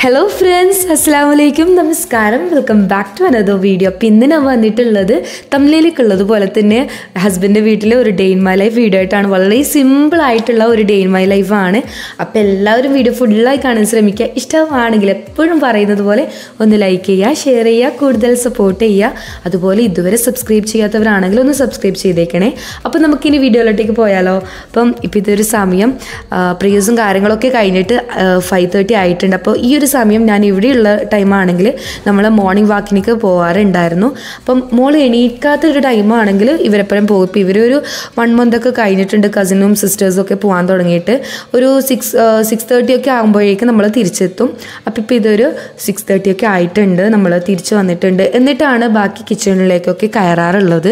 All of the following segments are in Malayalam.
ഹലോ ഫ്രണ്ട്സ് അസ്സാം വലൈക്കും നമസ്കാരം welcome back to another video അപ്പം ഇന്ന് ഞാൻ വന്നിട്ടുള്ളത് തമിഴിലേക്കുള്ളത് പോലെ തന്നെ ഹസ്ബൻഡിൻ്റെ വീട്ടിലെ ഒരു day in my life video ആയിട്ടാണ് വളരെ സിമ്പിൾ ആയിട്ടുള്ള ഒരു ഡേ ഇൻ മൈ ലൈഫാണ് അപ്പോൾ എല്ലാവരും വീഡിയോ ഫുള്ളായി കാണാൻ ശ്രമിക്കുക ഇഷ്ടമാണെങ്കിൽ എപ്പോഴും പറയുന്നത് പോലെ ഒന്ന് ലൈക്ക് ചെയ്യുക ഷെയർ ചെയ്യുക കൂടുതൽ സപ്പോർട്ട് ചെയ്യുക അതുപോലെ ഇതുവരെ സബ്സ്ക്രൈബ് ചെയ്യാത്തവരാണെങ്കിൽ ഒന്ന് സബ്സ്ക്രൈബ് ചെയ്തേക്കണേ അപ്പോൾ നമുക്കിനി വീഡിയോയിലോട്ടേക്ക് പോയാലോ അപ്പം ഇപ്പം ഇതൊരു സമയം പ്രിയസും കാര്യങ്ങളൊക്കെ കഴിഞ്ഞിട്ട് ഫൈവ് തേർട്ടി ആയിട്ടുണ്ട് അപ്പോൾ ഈ ഒരു സമയം ഞാൻ ഇവിടെയുള്ള ടൈമാണെങ്കിൽ നമ്മൾ മോർണിംഗ് വാക്കിനൊക്കെ പോകാറുണ്ടായിരുന്നു അപ്പം മോൾ എണീക്കാത്ത ഒരു ടൈമാണെങ്കിൽ ഇവരെപ്പോഴും പോകും ഇപ്പോൾ ഇവരൊരു വൺ മന്ത് ഒക്കെ കഴിഞ്ഞിട്ടുണ്ട് കസിനും സിസ്റ്റേഴ്സും ഒക്കെ പോകാൻ തുടങ്ങിയിട്ട് ഒരു സിക്സ് സിക്സ് തേർട്ടി ഒക്കെ ആകുമ്പോഴേക്കും നമ്മൾ തിരിച്ചെത്തും അപ്പോൾ ഇപ്പോൾ ഇതൊരു സിക്സ് തേർട്ടി ഒക്കെ ആയിട്ടുണ്ട് നമ്മൾ തിരിച്ചു വന്നിട്ടുണ്ട് എന്നിട്ടാണ് ബാക്കി കിച്ചണിലേക്കൊക്കെ കയറാറുള്ളത്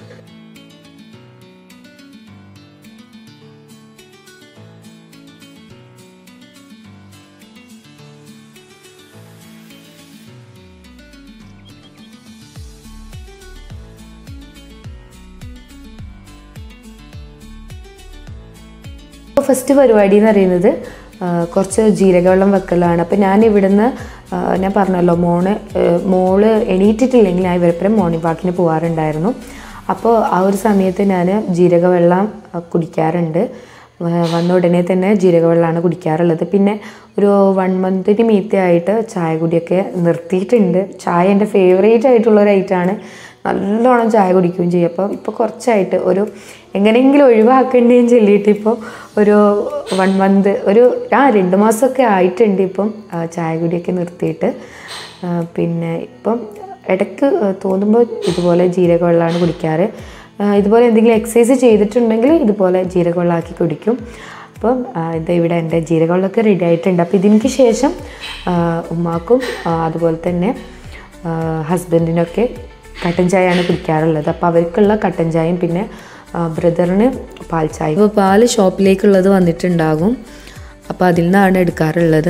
ഫസ്റ്റ് പരിപാടി എന്ന് പറയുന്നത് ആ, കുറച്ച് ജീരകവെള്ളം വെക്കലാണ് അപ്പം ഞാൻ ഇവിടുന്ന് ആ, ഞാൻ പറഞ്ഞല്ലോ മോണ് ഏ, മോള് എണീറ്റിട്ടില്ലെങ്കിൽ ഞാൻ ഇവരപ്പുറം മോർണിംഗ് വാക്കിന് പോകാറുണ്ടായിരുന്നു അപ്പോൾ ആ ഒരു സമയത്ത് ഞാൻ ജീരകവെള്ളം ആ, കുടിക്കാറുണ്ട് വ- വന്ന ഉടനെ തന്നെ ജീരകവെള്ളമാണ് കുടിക്കാറുള്ളത് പിന്നെ ഒരു വൺ മന്തിന് മീത്തെ ആയിട്ട് ചായ കുടിയൊക്കെ നിർത്തിയിട്ടുണ്ട് ചായ എൻ്റെ ഫേവറേറ്റ് ആയിട്ടുള്ള ഒരു ഐറ്റമാണ് നല്ലോണം ചായ കുടിക്കുകയും ചെയ്യും അപ്പോൾ ഇപ്പോൾ കുറച്ചായിട്ട് ഒരു എങ്ങനെയെങ്കിലും ഒഴിവാക്കേണ്ടതെന്ന് ചൊല്ലിയിട്ട് ഇപ്പോൾ ഒരു വൺ മന്ത് ഒരു ആ രണ്ട് മാസമൊക്കെ ആയിട്ടുണ്ട് ഇപ്പം ആ, ചായ കുടിയൊക്കെ നിർത്തിയിട്ട് ആ, പിന്നെ ഇപ്പം ഇടയ്ക്ക് തോന്നുമ്പോൾ ഇതുപോലെ ജീരകവെള്ളമാണ് കുടിക്കാറ് ആ, ഇതുപോലെ എന്തെങ്കിലും എക്സസൈസ് ചെയ്തിട്ടുണ്ടെങ്കിൽ ഇതുപോലെ ജീരകവെള്ളമാക്കി കുടിക്കും അപ്പം ആ, ഇത് ഇവിടെ എൻ്റെ ജീരകവെള്ളമൊക്കെ റെഡി ആയിട്ടുണ്ട് അപ്പോൾ ഇതിന് ശേഷം ആ, ഉമ്മാക്കും ആ, അതുപോലെ തന്നെ ഹസ്ബൻഡിനൊക്കെ കട്ടൻ ചായയാണ് കുടിക്കാറുള്ളത് അപ്പോൾ അവർക്കുള്ള കട്ടൻ ചായയും പിന്നെ ബ്രദറിന് പാൽ ചായ ഇപ്പോൾ പാൽ ഷോപ്പിലേക്കുള്ളത് വന്നിട്ടുണ്ടാകും അപ്പോൾ അതിൽ നിന്നാണ് എടുക്കാറുള്ളത്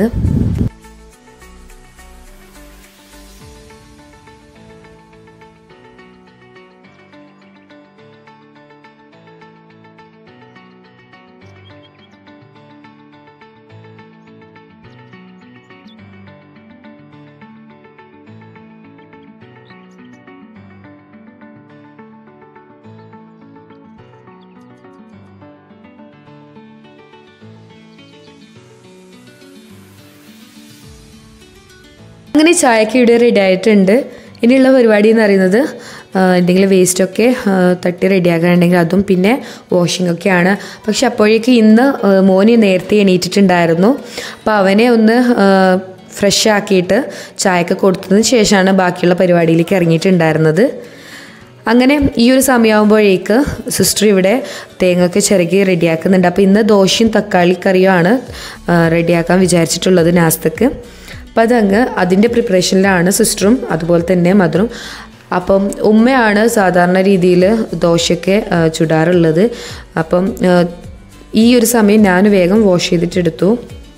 അങ്ങനെ ചായക്ക് ഇവിടെ റെഡി ആയിട്ടുണ്ട് ഇനിയുള്ള പരിപാടി എന്ന് പറയുന്നത് ആ, എന്തെങ്കിലും വേസ്റ്റൊക്കെ ആ, തട്ടി റെഡിയാക്കാനുണ്ടെങ്കിൽ അതും പിന്നെ വാഷിംഗ് ഒക്കെയാണ് പക്ഷെ അപ്പോഴേക്ക് ഇന്ന് ആ, മോന് നേരത്തെ എണീറ്റിട്ടുണ്ടായിരുന്നു അപ്പോൾ അവനെ ഒന്ന് ഫ്രഷ് ആക്കിയിട്ട് ചായയൊക്കെ കൊടുത്തതിന് ശേഷമാണ് ബാക്കിയുള്ള പരിപാടിയിലേക്ക് ഇറങ്ങിയിട്ടുണ്ടായിരുന്നത് അങ്ങനെ ഈ ഒരു സമയമാകുമ്പോഴേക്ക് സിസ്റ്റർ ഇവിടെ തേങ്ങയൊക്കെ ചിരകി റെഡിയാക്കുന്നുണ്ട് അപ്പോൾ ഇന്ന് ദോശയും തക്കാളി കറിയുമാണ് റെഡിയാക്കാൻ വിചാരിച്ചിട്ടുള്ളത് നാസ്തക്ക് അപ്പം അതങ്ങ് അതിൻ്റെ പ്രിപ്പറേഷനിലാണ് സിസ്റ്ററും അതുപോലെ തന്നെ മദറും അപ്പം ഉമ്മയാണ് സാധാരണ രീതിയിൽ ദോശയൊക്കെ ആ, ചുടാറുള്ളത് അപ്പം ആ, ഈ ഒരു സമയം ഞാൻ വേഗം വാഷ് ചെയ്തിട്ടെടുത്തു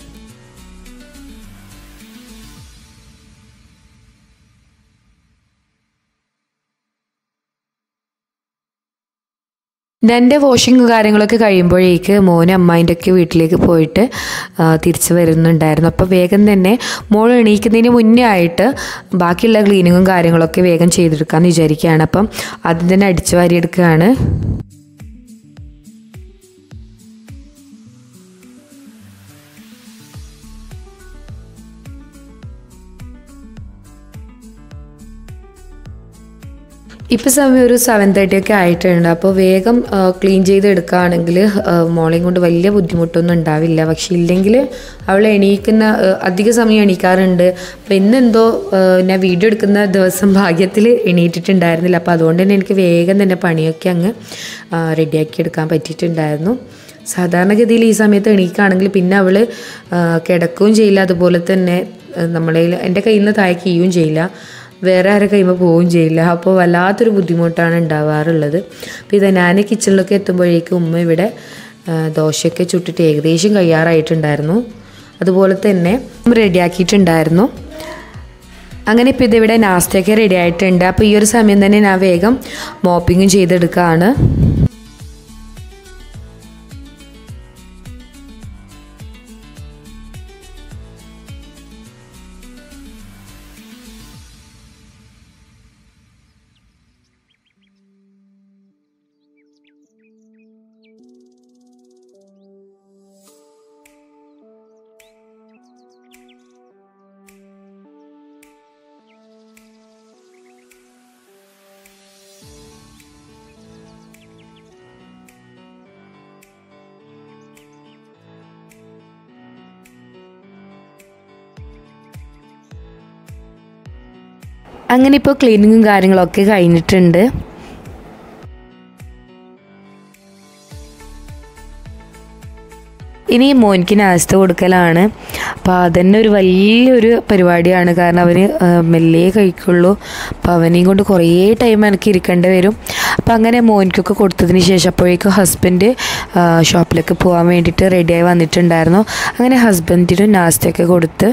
എൻ്റെ വാഷിങ് കാര്യങ്ങളൊക്കെ കഴിയുമ്പോഴേക്ക് മോന് അമ്മായിൻ്റെ ഒക്കെ വീട്ടിലേക്ക് പോയിട്ട് ആ, തിരിച്ച് വരുന്നുണ്ടായിരുന്നു അപ്പോൾ വേഗം തന്നെ മോൾ എണീക്കുന്നതിന് മുന്നേ ആയിട്ട് ബാക്കിയുള്ള ക്ലീനിങ്ങും കാര്യങ്ങളൊക്കെ വേഗം ചെയ്തെടുക്കാമെന്ന് വിചാരിക്കുകയാണ് അപ്പം ആദ്യം തന്നെ അടിച്ചു വാരിയെടുക്കുകയാണ് ഇപ്പോൾ സമയം ഒരു സെവൻ തേർട്ടി ഒക്കെ ആയിട്ടുണ്ട് അപ്പോൾ വേഗം ക്ലീൻ ചെയ്ത് എടുക്കുകയാണെങ്കിൽ മോളെയും കൊണ്ട് വലിയ ബുദ്ധിമുട്ടൊന്നും ഉണ്ടാവില്ല പക്ഷെ ഇല്ലെങ്കിൽ അവൾ എണീക്കുന്ന ആ, അധിക സമയം എണീക്കാറുണ്ട് അപ്പോൾ ഇന്നെന്തോ ആ, ഞാൻ വീഡിയോ എടുക്കുന്ന ദിവസം ഭാഗ്യത്തിൽ എണീറ്റിട്ടുണ്ടായിരുന്നില്ല അപ്പോൾ അതുകൊണ്ട് തന്നെ എനിക്ക് വേഗം തന്നെ പണിയൊക്കെ അങ്ങ് റെഡിയാക്കി എടുക്കാൻ പറ്റിയിട്ടുണ്ടായിരുന്നു സാധാരണഗതിയിൽ ഈ സമയത്ത് എണീക്കുകയാണെങ്കിൽ പിന്നെ അവൾ കിടക്കുകയും ചെയ്യില്ല അതുപോലെ തന്നെ ആ, നമ്മളെ എൻ്റെ കയ്യിൽ നിന്ന് താഴെ കീയും ചെയ്യില്ല വേറെ ആരെ കൈമ പോവുകയും ചെയ്യില്ല അപ്പോൾ വല്ലാത്തൊരു ബുദ്ധിമുട്ടാണ് ഉണ്ടാവാറുള്ളത് അപ്പോൾ ഇത് ഞാൻ കിച്ചണിലൊക്കെ എത്തുമ്പോഴേക്കും ഉമ്മ ഇവിടെ ആ, ദോശയൊക്കെ ചുട്ടിട്ട് ഏകദേശം കഴിയാറായിട്ടുണ്ടായിരുന്നു അതുപോലെ തന്നെ റെഡിയാക്കിയിട്ടുണ്ടായിരുന്നു അങ്ങനെ ഇപ്പോൾ ഇതിവിടെ നാസ്തയൊക്കെ റെഡി ആയിട്ടുണ്ട് അപ്പോൾ ഈ ഒരു സമയം തന്നെ ഞാൻ വേഗം മോപ്പിങ്ങും ചെയ്തെടുക്കുകയാണ് അങ്ങനെ ഇപ്പോൾ ക്ലീനിങ്ങും കാര്യങ്ങളൊക്കെ കഴിഞ്ഞിട്ടുണ്ട് ഇനി മോനിക്ക് നാസ്ത കൊടുക്കലാണ് അപ്പോൾ അതന്നെ ഒരു വലിയൊരു പരിപാടിയാണ് കാരണം അവന് മെല്ലേ കഴിക്കുള്ളൂ അപ്പോൾ അവനെയും കൊണ്ട് കുറേ ടൈം എനിക്ക് ഇരിക്കേണ്ടി വരും അപ്പോൾ അങ്ങനെ മോനിക്കൊക്കെ കൊടുത്തതിന് ശേഷം അപ്പോഴേക്കും ഹസ്ബൻഡ് ഷോപ്പിലേക്ക് പോകാൻ വേണ്ടിയിട്ട് റെഡിയായി വന്നിട്ടുണ്ടായിരുന്നു അങ്ങനെ ഹസ്ബൻഡിനും നാസ്തയൊക്കെ കൊടുത്ത്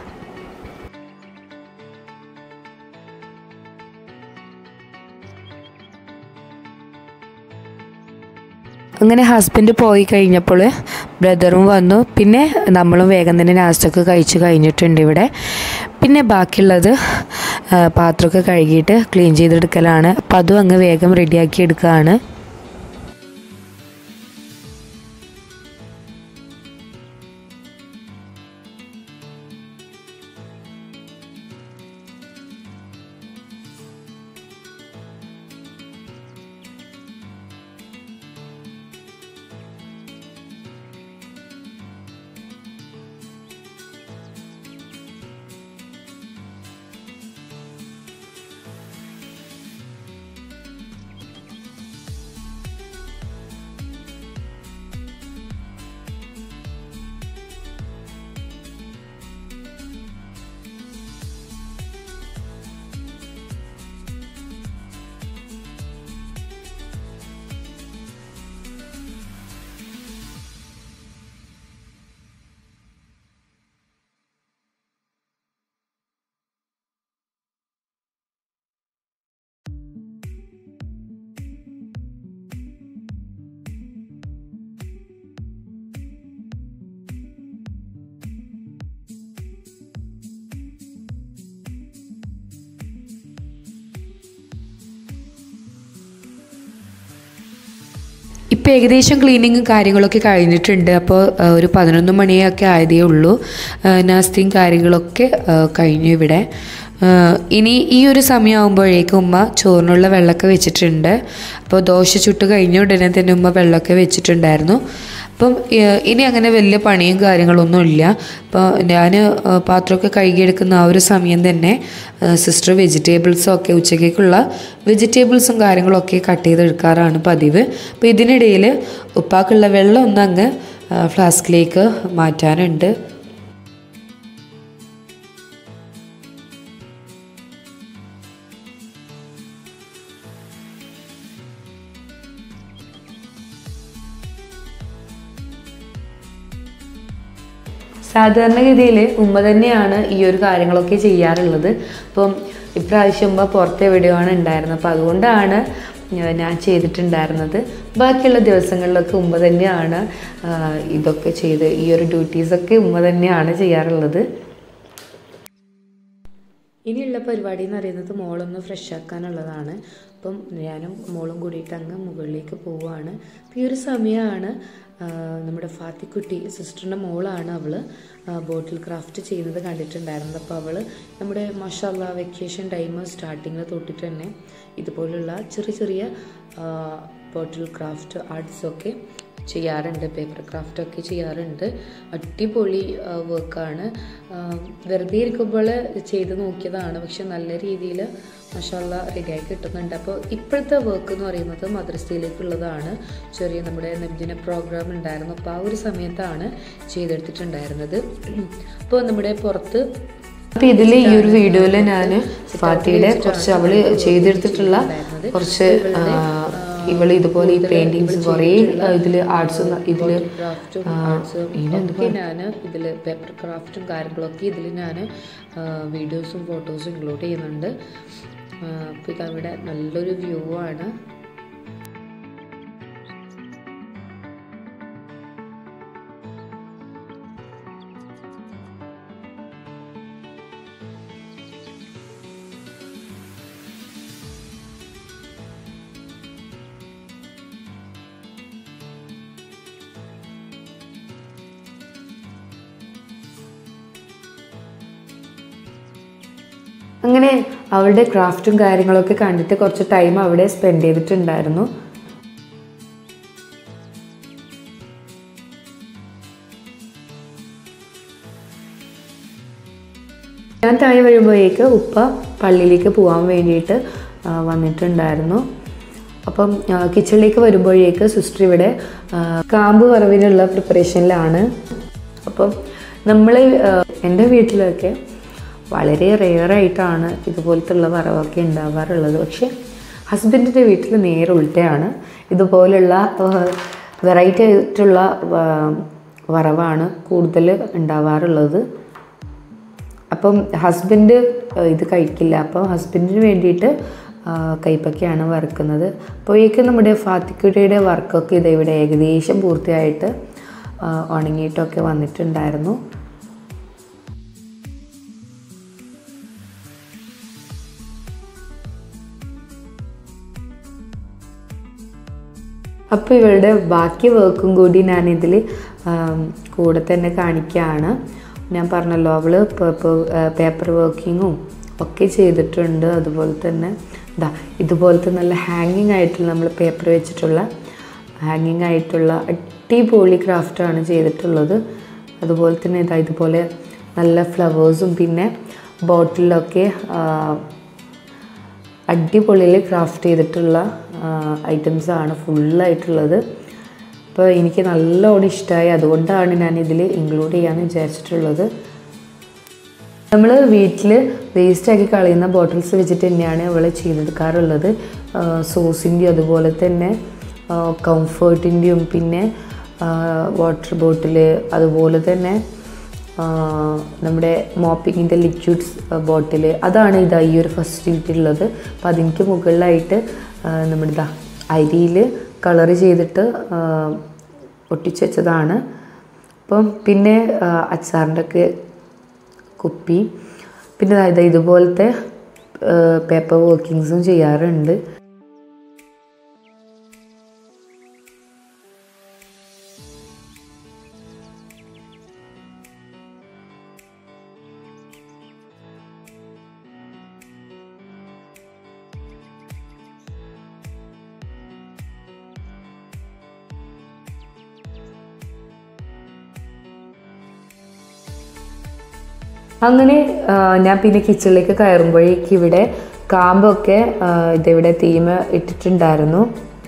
അങ്ങനെ ഹസ്ബൻഡ് പോയി കഴിഞ്ഞപ്പോൾ ബ്രദറും വന്നു പിന്നെ നമ്മളും വേഗം തന്നെ നാസ്റ്റൊക്കെ കഴിച്ച് കഴിഞ്ഞിട്ടുണ്ട് ഇവിടെ പിന്നെ ബാക്കിയുള്ളത് പാത്രമൊക്കെ കഴുകിയിട്ട് ക്ലീൻ ചെയ്തെടുക്കലാണ് അപ്പം അതും അങ്ങ് വേഗം റെഡിയാക്കി എടുക്കുകയാണ് ഇപ്പോൾ ഏകദേശം ക്ലീനിങ്ങും കാര്യങ്ങളൊക്കെ കഴിഞ്ഞിട്ടുണ്ട് അപ്പോൾ ആ, ഒരു പതിനൊന്ന് മണിയൊക്കെ ആയതേ ഉള്ളൂ ആ, നാസ്തിയും കാര്യങ്ങളൊക്കെ ആ, കഴിഞ്ഞു ഇവിടെ ആ, ഇനി ഈ ഒരു സമയമാകുമ്പോഴേക്കും ഉമ്മ ചോറിനുള്ള വെള്ളമൊക്കെ വെച്ചിട്ടുണ്ട് അപ്പോൾ ദോശ ചുട്ട് കഴിഞ്ഞ ഉടനെ തന്നെ ഉമ്മ വെള്ളമൊക്കെ വെച്ചിട്ടുണ്ടായിരുന്നു അപ്പം ഏഹ്, ഇനി അങ്ങനെ വലിയ പണിയും കാര്യങ്ങളൊന്നും ഇല്ല അപ്പോൾ ഞാൻ പാത്രമൊക്കെ കഴുകിയെടുക്കുന്ന ആ ഒരു സമയം തന്നെ സിസ്റ്റർ വെജിറ്റബിൾസും ഒക്കെ ഉച്ചക്കേക്കുള്ള വെജിറ്റബിൾസും കാര്യങ്ങളൊക്കെ കട്ട് ചെയ്തെടുക്കാറാണ് പതിവ് അപ്പോൾ ഇതിനിടയിൽ ഉപ്പാക്കുള്ള വെള്ളം ഒന്ന് അങ്ങ് ഫ്ലാസ്കിലേക്ക് മാറ്റാനുണ്ട് സാധാരണഗതിയിൽ ഉമ്മ തന്നെയാണ് ഈ ഒരു കാര്യങ്ങളൊക്കെ ചെയ്യാറുള്ളത് അപ്പം ഇപ്രാവശ്യം ഉമ്മ പുറത്തെ എവിടെയാണ് ഉണ്ടായിരുന്നത് അപ്പം അതുകൊണ്ടാണ് ഞാ- ഞാൻ ചെയ്തിട്ടുണ്ടായിരുന്നത് ബാക്കിയുള്ള ദിവസങ്ങളിലൊക്കെ ഉമ്മ തന്നെയാണ് ആ, ഇതൊക്കെ ചെയ്ത് ഈ ഒരു ഡ്യൂട്ടീസൊക്കെ ഉമ്മ തന്നെയാണ് ചെയ്യാറുള്ളത് ഇനിയുള്ള പരിപാടി എന്ന് പറയുന്നത് മോളൊന്ന് ഫ്രഷ് ആക്കാനുള്ളതാണ് അപ്പം ഞാനും മോളും കൂടിയിട്ട് അങ്ങ് മുകളിലേക്ക് പോവുകയാണ് അപ്പം ഈ ഒരു സമയമാണ് ആ, നമ്മുടെ ഫാത്തിക്കുട്ടി സിസ്റ്ററിൻ്റെ മോളാണ് അവൾ ബോട്ടിൽ ക്രാഫ്റ്റ് ചെയ്യുന്നത് കണ്ടിട്ടുണ്ടായിരുന്നത് അപ്പോൾ അവൾ നമ്മുടെ മഷാല്ല വെക്കേഷൻ ടൈം സ്റ്റാർട്ടിങ്ങിൽ തൊട്ടിട്ട് തന്നെ ഇതുപോലുള്ള ചെറിയ ചെറിയ ബോട്ടിൽ ക്രാഫ്റ്റ് ആർട്സൊക്കെ ചെയ്യാറുണ്ട് പേപ്പർ ക്രാഫ്റ്റ് ഒക്കെ ചെയ്യാറുണ്ട് അടിപൊളി വർക്കാണ് വെറുതെ ഇരിക്കുമ്പോൾ ചെയ്ത് നോക്കിയതാണ് പക്ഷെ നല്ല രീതിയിൽ മഷാല്ല റെഡിയായി കിട്ടുന്നുണ്ട് അപ്പോൾ ഇപ്പോഴത്തെ വർക്ക് എന്ന് പറയുന്നത് മദ്രസയിലേക്കുള്ളതാണ് ചെറിയ നമ്മുടെ നബിദിന പ്രോഗ്രാം ഉണ്ടായിരുന്നു അപ്പോൾ ആ ഒരു സമയത്താണ് ചെയ്തെടുത്തിട്ടുണ്ടായിരുന്നത് അപ്പോൾ നമ്മുടെ പുറത്ത് അപ്പൊ ഇതില് ഈ ഒരു വീഡിയോയില് ഞാൻ ഫാത്തിയുടെ കുറച്ച് അവള് ചെയ്തെടുത്തിട്ടുള്ള കുറച്ച് ആ, ഇവള് ഇതുപോലെ ഈ പെയിന്റിങ്സ് കുറേ ആ, ഇതില് ആർട്സ് ഇതില് ക്രാഫ്റ്റും ആ, ആർട്സും ഇതിനെന്ത് ഒക്കെ ഞാൻ ഇതിൽ പേപ്പർ ക്രാഫ്റ്റും കാര്യങ്ങളൊക്കെ ഇതിൽ ഞാൻ വീഡിയോസും ഫോട്ടോസും ഇൻക്ലൂഡ് ചെയ്യുന്നുണ്ട് അപ്പോൾ ഇതവിടെ നല്ലൊരു വ്യൂ ആണ് അങ്ങനെ അവളുടെ ക്രാഫ്റ്റും കാര്യങ്ങളൊക്കെ കണ്ടിട്ട് കുറച്ച് ടൈം അവിടെ സ്പെൻഡ് ചെയ്തിട്ടുണ്ടായിരുന്നു ഞാൻ താഴെ വരുമ്പോഴേക്ക് ഉപ്പ പള്ളിയിലേക്ക് പോകാൻ വേണ്ടിയിട്ട് ആ, വന്നിട്ടുണ്ടായിരുന്നു അപ്പം ആ, കിച്ചണിലേക്ക് വരുമ്പോഴേക്ക് സിസ്റ്റർ ഇവിടെ ആ, കാമ്പ് വറവിനുള്ള പ്രിപ്പറേഷനിലാണ് അപ്പം നമ്മൾ എൻ്റെ വീട്ടിലൊക്കെ വളരെ റെയറായിട്ടാണ് ഇതുപോലത്തുള്ള വറവൊക്കെ ഉണ്ടാവാറുള്ളത് പക്ഷേ ഹസ്ബൻഡിൻ്റെ വീട്ടിൽ നേരെ ഉൾട്ടയാണ് ഇതുപോലുള്ള വെറൈറ്റി ആയിട്ടുള്ള ആ, വറവാണ് കൂടുതൽ ഉണ്ടാവാറുള്ളത് അപ്പം ഹസ്ബൻഡ് ഇത് കഴിക്കില്ല അപ്പം ഹസ്ബൻഡിന് വേണ്ടിയിട്ട് ആ, കൈപ്പക്കയാണ് വറുക്കുന്നത് അപ്പോഴേക്കും നമ്മുടെ ഫാത്തിക്കുട്ടിയുടെ വർക്കൊക്കെ ഇത് ഇവിടെ ഏകദേശം പൂർത്തിയായിട്ട് ആ, ഉണങ്ങിയിട്ടൊക്കെ വന്നിട്ടുണ്ടായിരുന്നു അപ്പോൾ ഇവളുടെ ബാക്കി വർക്കും കൂടി ഞാനിതിൽ കൂടെ തന്നെ കാണിക്കുകയാണ് ഞാൻ പറഞ്ഞല്ലോ അവൾ പേപ്പർ വർക്കിങ്ങും ഒക്കെ ചെയ്തിട്ടുണ്ട് അതുപോലെ തന്നെ ഇതാ ഇതുപോലത്തെ നല്ല ഹാങ്ങിങ് ആയിട്ടുള്ള നമ്മൾ പേപ്പർ വെച്ചിട്ടുള്ള ഹാങ്ങിങ് ആയിട്ടുള്ള അടിപൊളി ക്രാഫ്റ്റാണ് ചെയ്തിട്ടുള്ളത് അതുപോലെ തന്നെ ഇതാ ഇതുപോലെ നല്ല ഫ്ലവേഴ്സും പിന്നെ ബോട്ടിലൊക്കെ അടിപൊളിയിൽ ക്രാഫ്റ്റ് ചെയ്തിട്ടുള്ള ഐറ്റംസ് ആണ് ഫുള്ളായിട്ടുള്ളത് അപ്പോൾ എനിക്ക് നല്ലോണം ഇഷ്ടമായി അതുകൊണ്ടാണ് ഞാൻ ഇതിൽ ഇൻക്ലൂഡ് ചെയ്യാമെന്ന് വിചാരിച്ചിട്ടുള്ളത് നമ്മൾ വീട്ടിൽ വേസ്റ്റാക്കി കളയുന്ന ബോട്ടിൽസ് വെച്ചിട്ട് തന്നെയാണ് അവൾ ചെയ്തെടുക്കാറുള്ളത് സോസിൻ്റെയും അതുപോലെ തന്നെ കംഫേർട്ടിൻ്റെയും പിന്നെ വാട്ടർ ബോട്ടിൽ അതുപോലെ തന്നെ ആ, നമ്മുടെ മോപ്പിങ്ങിൻ്റെ ലിക്വിഡ്സ് ബോട്ടിൽ അതാണ് ഇതാ ഈ ഒരു ഫസ്റ്റ് ഉള്ളത് അപ്പം അതിൻ്റെ മുകളിലായിട്ട് ആ, നമ്മുടെ ഇതാ അരിയിൽ കളർ ചെയ്തിട്ട് ആ, ഒട്ടിച്ച് വെച്ചതാണ് അപ്പം പിന്നെ ആ, അച്ചാറിൻ്റെ ഒക്കെ കുപ്പി പിന്നെ ദാ ഇത് ഇതുപോലത്തെ പേപ്പർ വർക്കിങ്സും ചെയ്യാറുണ്ട് അങ്ങനെ ആ, ഞാൻ പിന്നെ കിച്ചണിലേക്ക് കയറുമ്പോഴേക്ക് ഇവിടെ കാമ്പൊക്കെ ആ, ഇതിവിടെ തീമ ഇട്ടിട്ടുണ്ടായിരുന്നു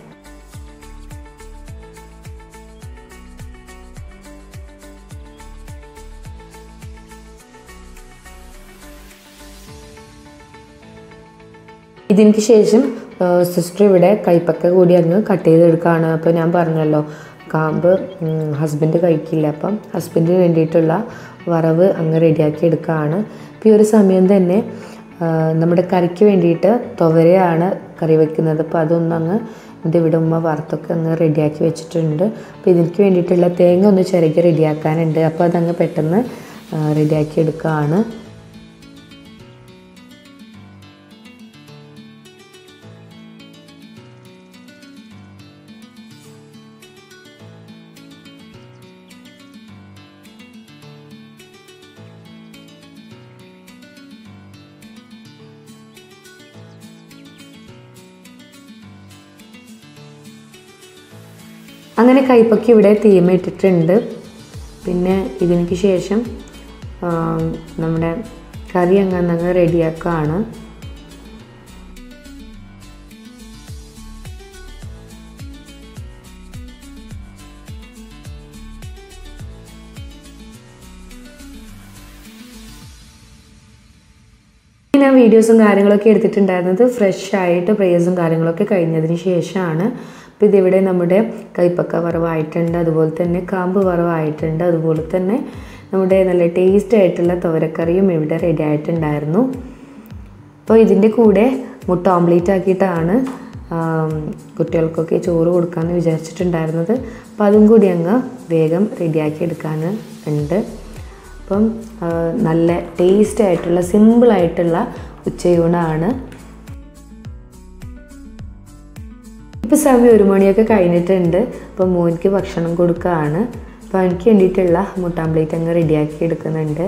ഇതിന് ശേഷം സിസ്റ്റർ ഇവിടെ കൈപ്പക്ക കൂടി അങ്ങ് കട്ട് ചെയ്തെടുക്കുകയാണ് അപ്പോൾ ഞാൻ പറഞ്ഞല്ലോ കാമ്പ് ഹസ്ബൻഡ് കഴിക്കില്ല അപ്പം ഹസ്ബൻഡിന് വേണ്ടിയിട്ടുള്ള വറവ് അങ്ങ് റെഡിയാക്കി എടുക്കുകയാണ് അപ്പോൾ ഈ ഒരു സമയം തന്നെ ആ, നമ്മുടെ കറിക്ക് വേണ്ടിയിട്ട് തുവരയാണ് കറി വെക്കുന്നത് അപ്പോൾ അതൊന്നും അങ്ങ് ഇത് ഇവിടെ ഉമ്മ വറുത്തൊക്കെ അങ്ങ് റെഡിയാക്കി വെച്ചിട്ടുണ്ട് അപ്പോൾ ഇതിലേക്ക് വേണ്ടിയിട്ടുള്ള തേങ്ങ ഒന്ന് ചിരകി റെഡിയാക്കാനുണ്ട് അപ്പോൾ അതങ്ങ് പെട്ടെന്ന് റെഡിയാക്കി എടുക്കുകയാണ് അങ്ങനെ കൈപ്പക്കി ഇവിടെ തീമ ഇട്ടിട്ടുണ്ട് പിന്നെ ഇതിനു ശേഷം ആ, നമ്മുടെ കറി അങ്ങനെ അങ്ങ് റെഡിയാക്കുകയാണ് ഞാൻ വീഡിയോസും കാര്യങ്ങളൊക്കെ എടുത്തിട്ടുണ്ടായിരുന്നത് ഫ്രഷ് ആയിട്ട് പ്രേസും കാര്യങ്ങളൊക്കെ കഴിഞ്ഞതിന് ശേഷമാണ് അപ്പോൾ ഇതിവിടെ നമ്മുടെ കൈപ്പക്ക വറവായിട്ടുണ്ട് അതുപോലെ തന്നെ കാമ്പ് വറവായിട്ടുണ്ട് അതുപോലെ തന്നെ നമ്മുടെ നല്ല ടേസ്റ്റ് ആയിട്ടുള്ള തുവരക്കറിയും ഇവിടെ റെഡി ആയിട്ടുണ്ടായിരുന്നു അപ്പോൾ ഇതിൻ്റെ കൂടെ മുട്ട ഓംലേറ്റ് ആക്കിയിട്ടാണ് ആം, കുട്ടികൾക്കൊക്കെ ചോറ് കൊടുക്കാമെന്ന് വിചാരിച്ചിട്ടുണ്ടായിരുന്നത് അപ്പോൾ അതും കൂടി അങ്ങ് വേഗം റെഡിയാക്കി എടുക്കാൻ ഉണ്ട് അപ്പം ആ, നല്ല ടേസ്റ്റ് ആയിട്ടുള്ള സിമ്പിളായിട്ടുള്ള ഉച്ചയൂണാണ് ഇപ്പോൾ സമയം ഒരു മണിയൊക്കെ കഴിഞ്ഞിട്ടുണ്ട് അപ്പം മോനിക്ക് ഭക്ഷണം കൊടുക്കുകയാണ് അപ്പോൾ എനിക്ക് വേണ്ടിയിട്ടുള്ള മുട്ട ആംപ്ലേറ്റ് അങ്ങ് റെഡിയാക്കി എടുക്കുന്നുണ്ട്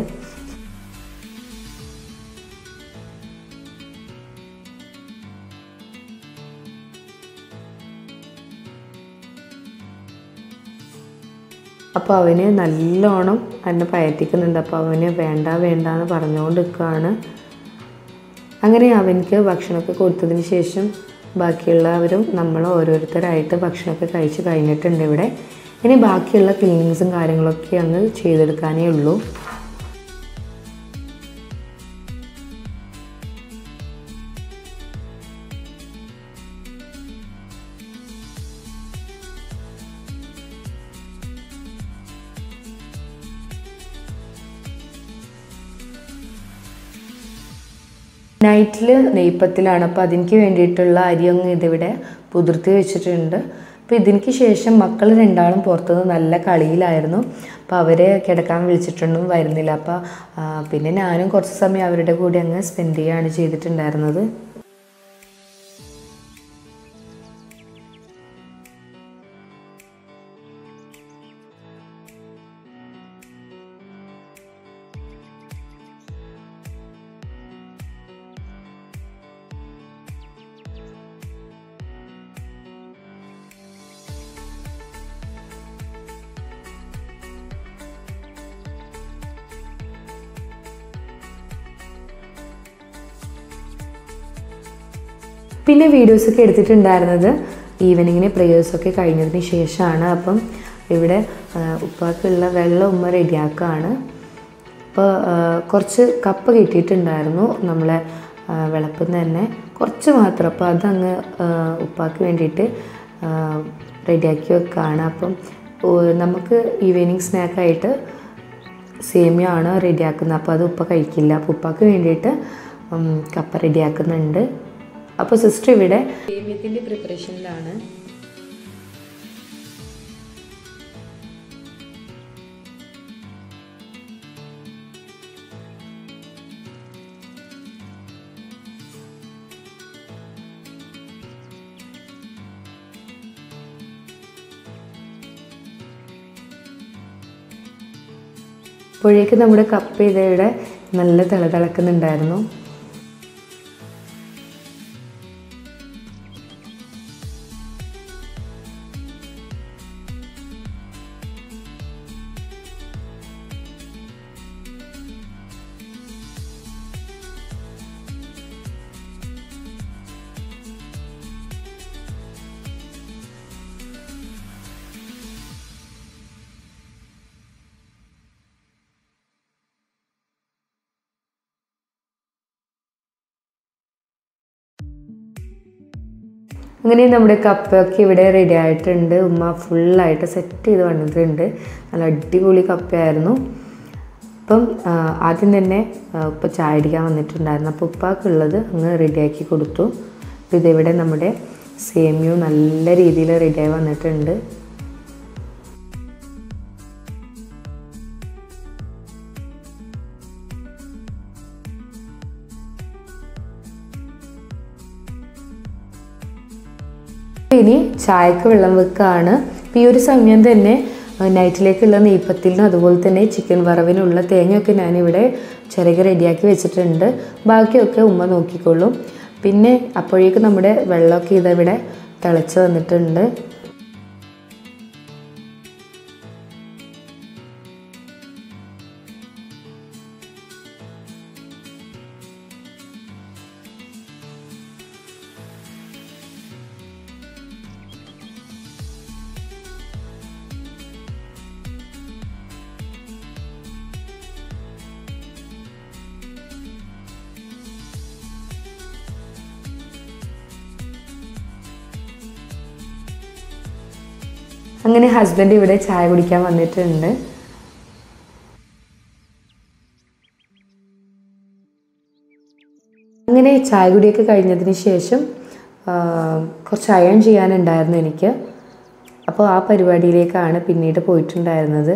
അപ്പോൾ അവന് നല്ലോണം എന്നെ പയറ്റിക്കുന്നുണ്ട് അപ്പോൾ അവന് വേണ്ട വേണ്ട എന്ന് പറഞ്ഞുകൊണ്ട് നിൽക്കുകയാണ് അങ്ങനെ അവനക്ക് ഭക്ഷണമൊക്കെ കൊടുത്തതിന് ശേഷം ബാക്കിയുള്ളവരും നമ്മൾ ഓരോരുത്തരായിട്ട് ഭക്ഷണമൊക്കെ കഴിച്ച് കഴിഞ്ഞിട്ടുണ്ട് ഇവിടെ ഇനി ബാക്കിയുള്ള ക്ലീനിങ്സും കാര്യങ്ങളൊക്കെ അങ്ങ് ചെയ്തെടുക്കാനേ ഉള്ളൂ നൈറ്റിൽ നെയ്പ്പത്തിലാണ് അപ്പോൾ അതിലേക്ക് വേണ്ടിയിട്ടുള്ള അരിയൊന്നും ഇതിവിടെ പുതിർത്തി വെച്ചിട്ടുണ്ട് അപ്പോൾ ഇതിനക്ക് ശേഷം മക്കൾ രണ്ടാളും പുറത്തുനിന്ന് നല്ല കളിയിലായിരുന്നു അപ്പോൾ അവരെ കിടക്കാൻ വിളിച്ചിട്ടൊന്നും വരുന്നില്ല അപ്പോൾ ആ, പിന്നെ ഞാനും കുറച്ച് സമയം അവരുടെ കൂടെ അങ്ങ് സ്പെൻഡ് ചെയ്യുകയാണ് ചെയ്തിട്ടുണ്ടായിരുന്നത് പിന്നെ വീഡിയോസൊക്കെ എടുത്തിട്ടുണ്ടായിരുന്നത് ഈവനിങ്ങിന് പ്രേയേഴ്സൊക്കെ കഴിഞ്ഞതിന് ശേഷമാണ് അപ്പം ഇവിടെ ആ, ഉപ്പാക്കുള്ള വെള്ളം ഉമ്മ റെഡിയാക്കുകയാണ് അപ്പോൾ കുറച്ച് കപ്പ കിട്ടിയിട്ടുണ്ടായിരുന്നു നമ്മളെ ആ, വെളപ്പിൽ നിന്ന് തന്നെ കുറച്ച് മാത്രം അപ്പോൾ അതങ്ങ് ആ, ഉപ്പാക്ക് വേണ്ടിയിട്ട് റെഡിയാക്കി വെക്കുകയാണ് അപ്പം ഓ, നമുക്ക് ഈവനിങ് സ്നാക്കായിട്ട് സേമിയ ആണ് റെഡിയാക്കുന്നത് അപ്പോൾ അത് ഉപ്പ കഴിക്കില്ല അപ്പോൾ ഉപ്പാക്ക് വേണ്ടിയിട്ട് ഉം, കപ്പ റെഡിയാക്കുന്നുണ്ട് അപ്പോൾ സിസ്റ്റർ ഇവിടെ സേമിയത്തിൻ്റെ പ്രിപ്പറേഷനിലാണ് അപ്പോഴേക്ക് നമ്മുടെ കപ്പ ഇതയുടെ നല്ല തിള തിളക്കുന്നുണ്ടായിരുന്നു അങ്ങനെ നമ്മുടെ കപ്പയൊക്കെ ഇവിടെ റെഡി ആയിട്ടുണ്ട് ഉമ്മ ഫുള്ളായിട്ട് സെറ്റ് ചെയ്ത് വന്നിട്ടുണ്ട് നല്ല അടിപൊളി കപ്പയായിരുന്നു അപ്പം ആ, ആദ്യം തന്നെ ആ, ഉപ്പ ചായ അടിക്കാൻ വന്നിട്ടുണ്ടായിരുന്നു അപ്പോൾ ഉപ്പാക്കുള്ളത് അങ്ങ് റെഡിയാക്കി കൊടുത്തു അപ്പോൾ ഇതിവിടെ നമ്മുടെ സേമിയോ നല്ല രീതിയിൽ റെഡിയായി വന്നിട്ടുണ്ട് ഇനി ചായക്ക് വെള്ളം വെക്കുകയാണ് അപ്പോൾ ഈ ഒരു സമയം തന്നെ ആ, നൈറ്റിലേക്കുള്ള നെയ്പ്പത്തിലിനും അതുപോലെ തന്നെ ചിക്കൻ വറവിനുള്ള തേങ്ങയൊക്കെ ഞാനിവിടെ ചിരകി റെഡിയാക്കി വെച്ചിട്ടുണ്ട് ബാക്കിയൊക്കെ ഉമ്മ നോക്കിക്കൊള്ളും പിന്നെ അപ്പോഴേക്ക് നമ്മുടെ വെള്ളമൊക്കെ ഇതവിടെ തിളച്ച് വന്നിട്ടുണ്ട് അങ്ങനെ ഹസ്ബൻഡ് ഇവിടെ ചായ കുടിക്കാൻ വന്നിട്ടുണ്ട് അങ്ങനെ ചായ കുടിയൊക്കെ കഴിഞ്ഞതിന് ശേഷം ആ, കുറച്ച് അയൺ ചെയ്യാനുണ്ടായിരുന്നു എനിക്ക് അപ്പോൾ ആ പരിപാടിയിലേക്കാണ് പിന്നീട് പോയിട്ടുണ്ടായിരുന്നത്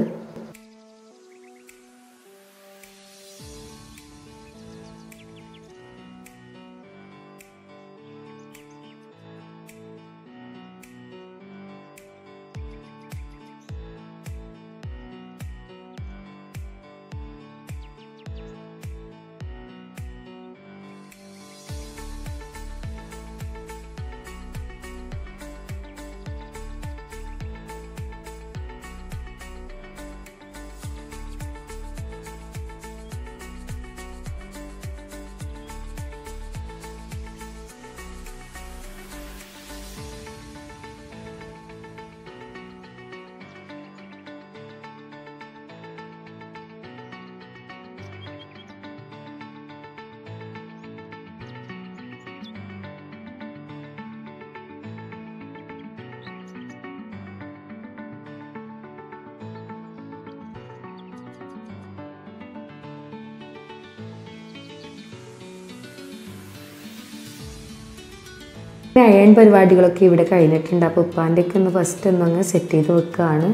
അയൺ പരിപാടികളൊക്കെ ഇവിടെ കഴിഞ്ഞിട്ടുണ്ട് അപ്പോൾ ഉപ്പാൻ്റെയൊക്കെ ഒന്ന് ഫസ്റ്റ് ഒന്നങ്ങ് സെറ്റ് ചെയ്ത് വെക്കുകയാണ്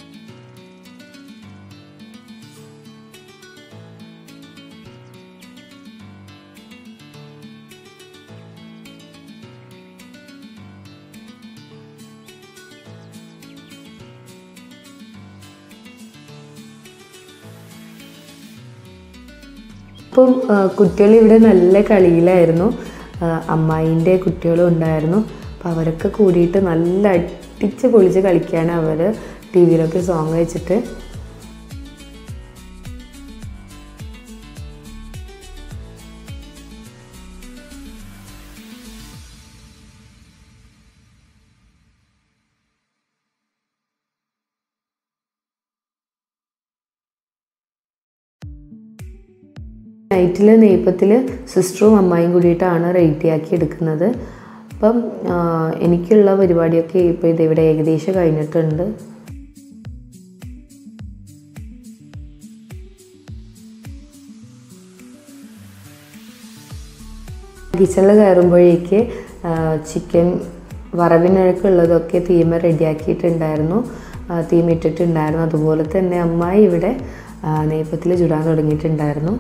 അപ്പം കുട്ടികൾ ഇവിടെ നല്ല കളിയിലായിരുന്നു അമ്മായിൻ്റെ കുട്ടികളും ഉണ്ടായിരുന്നു അപ്പം അവരൊക്കെ കൂടിയിട്ട് നല്ല അടിച്ച് പൊളിച്ച് കളിക്കുകയാണ് അവർ ടി വിയിലൊക്കെ സോങ് വെച്ചിട്ട് നൈറ്റിൽ നെയ്പ്പത്തിൽ സിസ്റ്ററും അമ്മായും കൂടിയിട്ടാണ് റെഡിയാക്കി എടുക്കുന്നത് അപ്പം ആ, എനിക്കുള്ള പരിപാടിയൊക്കെ ഇപ്പോൾ ഇത് ഇവിടെ ഏകദേശം കഴിഞ്ഞിട്ടുണ്ട് കിച്ചണിൽ കയറുമ്പോഴേക്ക് ചിക്കൻ വറവിനൊക്കെയുള്ളതൊക്കെ തീമ റെഡിയാക്കിയിട്ടുണ്ടായിരുന്നു ആ, തീമ ഇട്ടിട്ടുണ്ടായിരുന്നു അതുപോലെ തന്നെ അമ്മായി ഇവിടെ നെയ്പ്പത്തിൽ ചുടാൻ തുടങ്ങിയിട്ടുണ്ടായിരുന്നു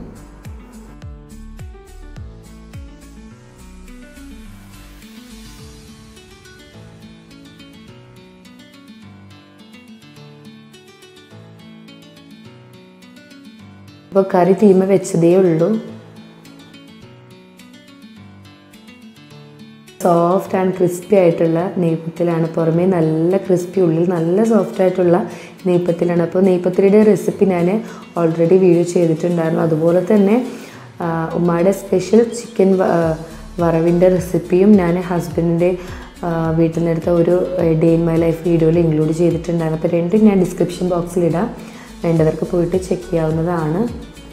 അപ്പോൾ കറി തീമ വെച്ചതേ ഉള്ളൂ സോഫ്റ്റ് ആൻഡ് ക്രിസ്പി ആയിട്ടുള്ള നെയ്പ്പത്തിലാണ് പുറമേ നല്ല ക്രിസ്പി ഉള്ളിൽ നല്ല സോഫ്റ്റ് ആയിട്ടുള്ള നെയ്പ്പത്തിലാണ് അപ്പോൾ നെയ്പ്പത്തിരിയുടെ റെസിപ്പി ഞാൻ ഓൾറെഡി വീഡിയോ ചെയ്തിട്ടുണ്ടായിരുന്നു അതുപോലെ തന്നെ ആ, ഉമ്മയുടെ സ്പെഷ്യൽ ചിക്കൻ വറവിൻ്റെ റെസിപ്പിയും ഞാൻ ഹസ്ബൻഡിൻ്റെ വീട്ടിൽ നിന്നെടുത്ത ഒരു ഡേ ഇൻ മൈ ലൈഫ് വീഡിയോയിൽ ഇൻക്ലൂഡ് ചെയ്തിട്ടുണ്ടായിരുന്നു അപ്പോൾ രണ്ടും ഞാൻ ഡിസ്ക്രിപ്ഷൻ ബോക്സിൽ ഇടാം വേണ്ടവർക്ക് പോയിട്ട് ചെക്ക് ചെയ്യാവുന്നതാണ്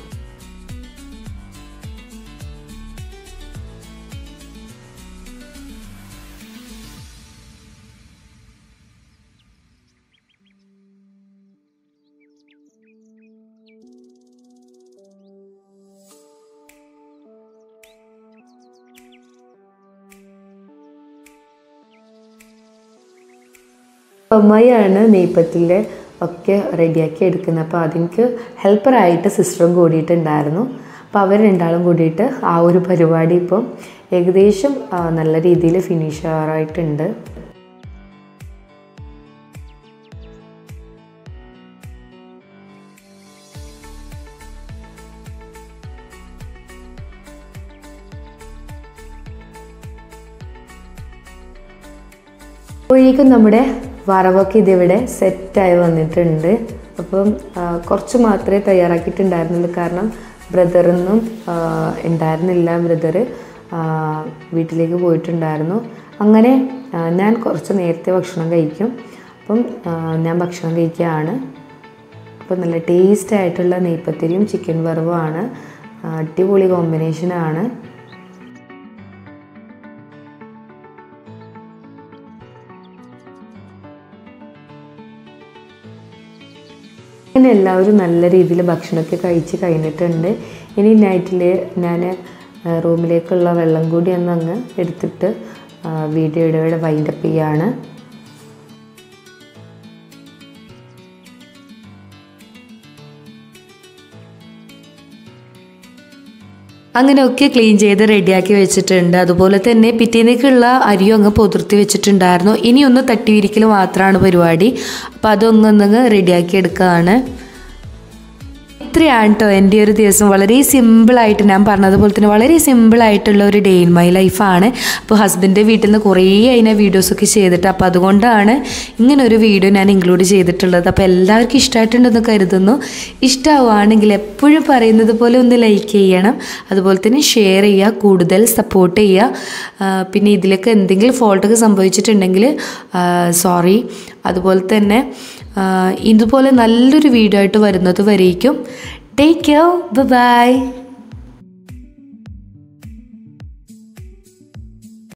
അമ്മായിയാണ് നെയ്പ്പത്തിലെ ഒക്കെ റെഡിയാക്കി എടുക്കുന്നത് അപ്പോൾ അതിഎനിക്ക് ഹെൽപ്പറായിട്ട് സിസ്റ്ററും കൂടിയിട്ടുണ്ടായിരുന്നു അപ്പോൾ അവർ രണ്ടാളും കൂടിയിട്ട് ആ ഒരു പരിപാടി ഇപ്പം ഏകദേശം ആ, നല്ല രീതിയിൽ ഫിനിഷ് ആവാറായിട്ടുണ്ട് അപ്പോഴേക്കും നമ്മുടെ വറവൊക്കെ ഇതിവിടെ സെറ്റായി വന്നിട്ടുണ്ട് അപ്പം ആ, കുറച്ച് മാത്രമേ തയ്യാറാക്കിയിട്ടുണ്ടായിരുന്നുള്ളൂ കാരണം ബ്രദറൊന്നും ഉണ്ടായിരുന്നില്ല ബ്രദർ വീട്ടിലേക്ക് പോയിട്ടുണ്ടായിരുന്നു അങ്ങനെ ആ, ഞാൻ കുറച്ച് നേരത്തെ ഭക്ഷണം കഴിക്കും അപ്പം ആ, ഞാൻ ഭക്ഷണം കഴിക്കുകയാണ് അപ്പോൾ നല്ല ടേസ്റ്റ് ആയിട്ടുള്ള നെയ്പ്പത്തിരിയും ചിക്കൻ വറവുമാണ് ആ, അടിപൊളി കോമ്പിനേഷനാണ് അങ്ങനെ എല്ലാവരും നല്ല രീതിയിൽ ഭക്ഷണമൊക്കെ കഴിച്ച് കഴിഞ്ഞിട്ടുണ്ട് ഇനി നൈറ്റിൽ ഞാൻ റൂമിലേക്കുള്ള വെള്ളം കൂടി ഒന്ന് അങ്ങ് എടുത്തിട്ട് ആ, വീഡിയോയുടെ ഇവിടെ വൈൻഡപ്പ് ചെയ്യാണ് അങ്ങനെയൊക്കെ ക്ലീൻ ചെയ്ത് റെഡിയാക്കി വെച്ചിട്ടുണ്ട് അതുപോലെ തന്നെ പിറ്റേന്നേക്കുള്ള അരിയും അങ്ങ് പൊതിർത്തി വെച്ചിട്ടുണ്ടായിരുന്നു ഇനി ഒന്ന് തട്ടി വിരിക്കൽ മാത്രമാണ് പരിപാടി അപ്പോൾ അതൊന്നൊന്നങ്ങ് റെഡിയാക്കി എടുക്കുകയാണ് ഇത്രയാണ് കേട്ടോ എൻ്റെ ഒരു ദിവസം വളരെ സിമ്പിളായിട്ട് ഞാൻ പറഞ്ഞതുപോലെ തന്നെ വളരെ സിമ്പിളായിട്ടുള്ള ഒരു ഡേ ഇൻ മൈ ലൈഫാണ് അപ്പോൾ ഹസ്ബൻഡിൻ്റെ വീട്ടിൽ നിന്ന് കുറേ അതിനെ വീഡിയോസൊക്കെ ചെയ്തിട്ട് അപ്പോൾ അതുകൊണ്ടാണ് ഇങ്ങനെ ഒരു വീഡിയോ ഞാൻ ഇൻക്ലൂഡ് ചെയ്തിട്ടുള്ളത് അപ്പോൾ എല്ലാവർക്കും ഇഷ്ടമായിട്ടുണ്ടെന്ന് കരുതുന്നു ഇഷ്ടമാവുകയാണെങ്കിൽ എപ്പോഴും പറയുന്നത് പോലെ ഒന്ന് ലൈക്ക് ചെയ്യണം അതുപോലെ തന്നെ ഷെയർ ചെയ്യുക കൂടുതൽ സപ്പോർട്ട് ചെയ്യുക ആ, പിന്നെ ഇതിലൊക്കെ എന്തെങ്കിലും ഫോൾട്ടൊക്കെ സംഭവിച്ചിട്ടുണ്ടെങ്കിൽ സോറി അതുപോലെ തന്നെ ആ, ഇതുപോലെ നല്ലൊരു വീഡിയോ ആയിട്ട് വരുന്നത് വരേക്കും ടേക്ക് കെയർ ബൈ